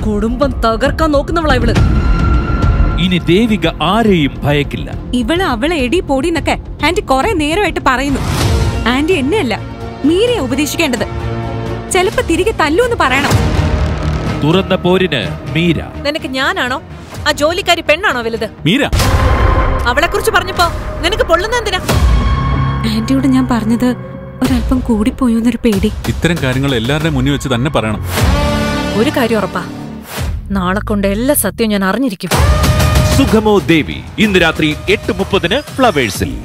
കുടുംബം തകർക്കാൻ നോക്കുന്നവളാ ഇവള് ഇനി ദേവിക ആരെയും ഭയക്കില്ല ഇവള് അവളെ എടി പൊടിന്നൊക്കെ ആന്റി കുറെ നേരമായിട്ട് പറയുന്നു ആന്റി എന്നെയല്ല മീരയെ ഉപദേശിക്കേണ്ടത് ചെലപ്പോ തിരികെ തല്ലൂന്ന് പറയണം തുറന്ന പോരിന് മീര നിനക്ക് ഞാനാണോ ആ ജോലിക്കാരി പെണ്ണാണോ വലുത് മീര അവളെ കുറിച്ച് പറഞ്ഞപ്പോ നിനക്ക് പൊള്ളുന്ന എന്തിനാ ആന്റിയോട് ഞാൻ പറഞ്ഞത് ഒരല്പം കൂടിപ്പോയോന്നൊരു പേടി ഇത്തരം കാര്യങ്ങൾ എല്ലാവരുടെയും മുന്നിൽ വെച്ച് തന്നെ പറയണം ഒരു കാര്യം ഉറപ്പാ നാളെ കൊണ്ട് എല്ലാ സത്യവും ഞാൻ അറിഞ്ഞിരിക്കും സുഖമോ ദേവി ഇന്ന് രാത്രി എട്ട് മുപ്പതിന് ഫ്ലവേഴ്സിൽ